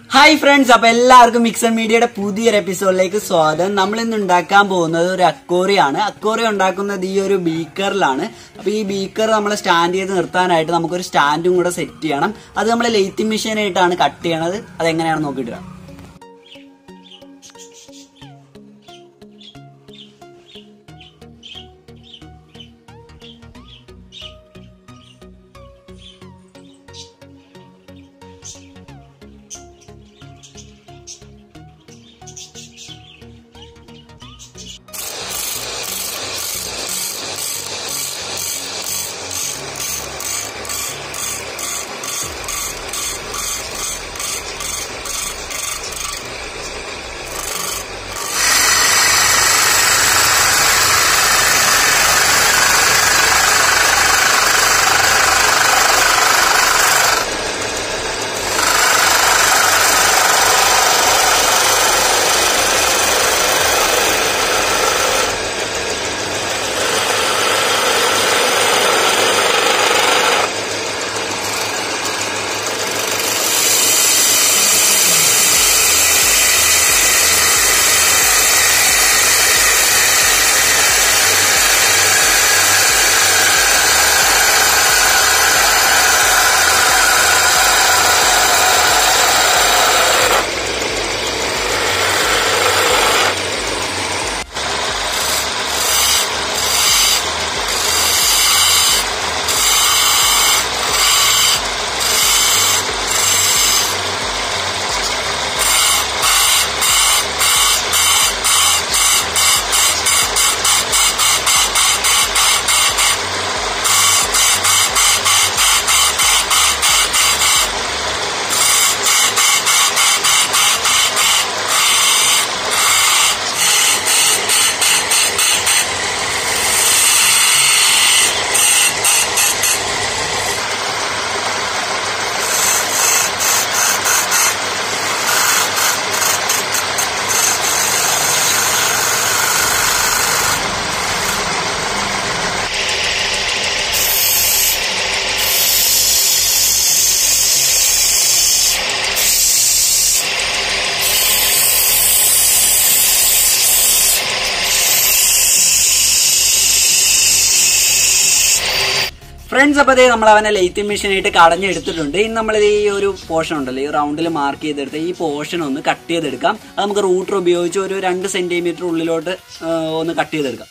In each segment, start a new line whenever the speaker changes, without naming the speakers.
Hi friends അപ്പൊ എല്ലാവർക്കും mixed മീഡിയയുടെ പുതിയൊരു എപ്പിസോഡിലേക്ക് സ്വാഗതം നമ്മൾ ഇന്ന് ഉണ്ടാക്കാൻ പോകുന്നത് ഒരു അക്കോറിയാണ് അക്കോറി ഉണ്ടാക്കുന്നത് ഈ ഒരു ബീക്കറിലാണ് അപ്പൊ ഈ ബീക്കർ നമ്മൾ സ്റ്റാൻഡ് ചെയ്ത് നിർത്താനായിട്ട് നമുക്കൊരു സ്റ്റാൻഡും കൂടെ സെറ്റ് ചെയ്യണം അത് നമ്മൾ ലെയ്ത്തിങ് മെഷീനായിട്ടാണ് കട്ട് ചെയ്യണത് അതെങ്ങനെയാണെന്ന് നോക്കിയിട്ട് വരാം. ഫ്രണ്ട്സ് അപ്പോൾ അതേ നമ്മൾ അവനെ ലെയ്ത്തിങ് മെഷീനായിട്ട് കടഞ്ഞെടുത്തിട്ടുണ്ട് ഇനി നമ്മൾ ഈ ഒരു പോർഷൻ ഉണ്ടല്ലോ ഈ റൗണ്ടിൽ മാർക്ക് ചെയ്തെടുത്ത് ഈ പോർഷൻ ഒന്ന് കട്ട് ചെയ്തെടുക്കാം അത് നമുക്ക് റൂട്ടർ ഉപയോഗിച്ച് ഒരു രണ്ട് സെന്റിമീറ്റർ ഉള്ളിലോട്ട് ആ, ഒന്ന് കട്ട് ചെയ്തെടുക്കാം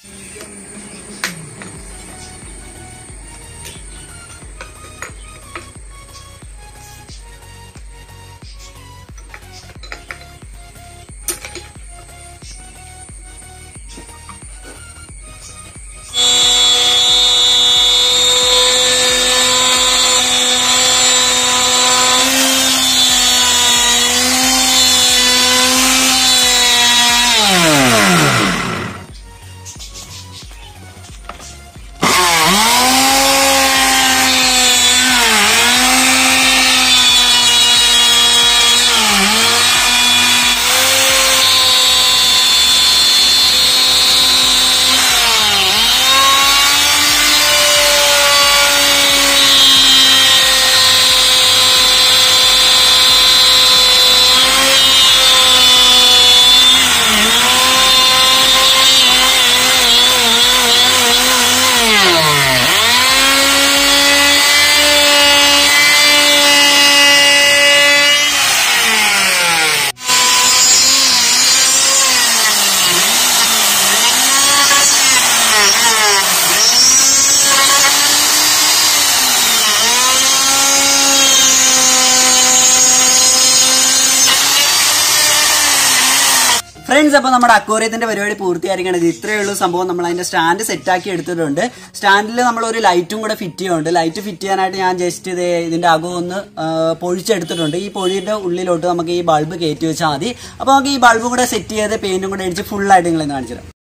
ഫ്രണ്ട്സ് അപ്പോൾ നമ്മുടെ അക്വോറിയത്തിന്റെ പരിപാടി പൂർത്തിയായിരിക്കണം ഇത് ഇത്രയേ ഉള്ളൂ സംഭവം നമ്മൾ അതിന്റെ സ്റ്റാൻഡ് സെറ്റ് ആക്കി എടുത്തിട്ടുണ്ട് സ്റ്റാൻഡിൽ നമ്മൾ ഒരു ലൈറ്റും കൂടെ ഫിറ്റ് ചെയ്യുന്നുണ്ട് ലൈറ്റ് ഫിറ്റ് ചെയ്യാനായിട്ട് ഞാൻ ജസ്റ്റ് ഇത് ഇതിന്റെ അകം ഒന്ന് ആ, പൊഴിച്ചെടുത്തിട്ടുണ്ട് ഈ പൊഴിയുടെ ഉള്ളിലോട്ട് നമുക്ക് ഈ ബൾബ് കയറ്റി വെച്ചാൽ മതി അപ്പോൾ നമുക്ക് ഈ ബൾബും കൂടെ സെറ്റ് ചെയ്ത് പെയിന്റും കൂടെ അടിച്ച് ഫുൾ ആയിട്ട് നിങ്ങൾ കാണിച്ചു തരാം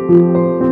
ബൈ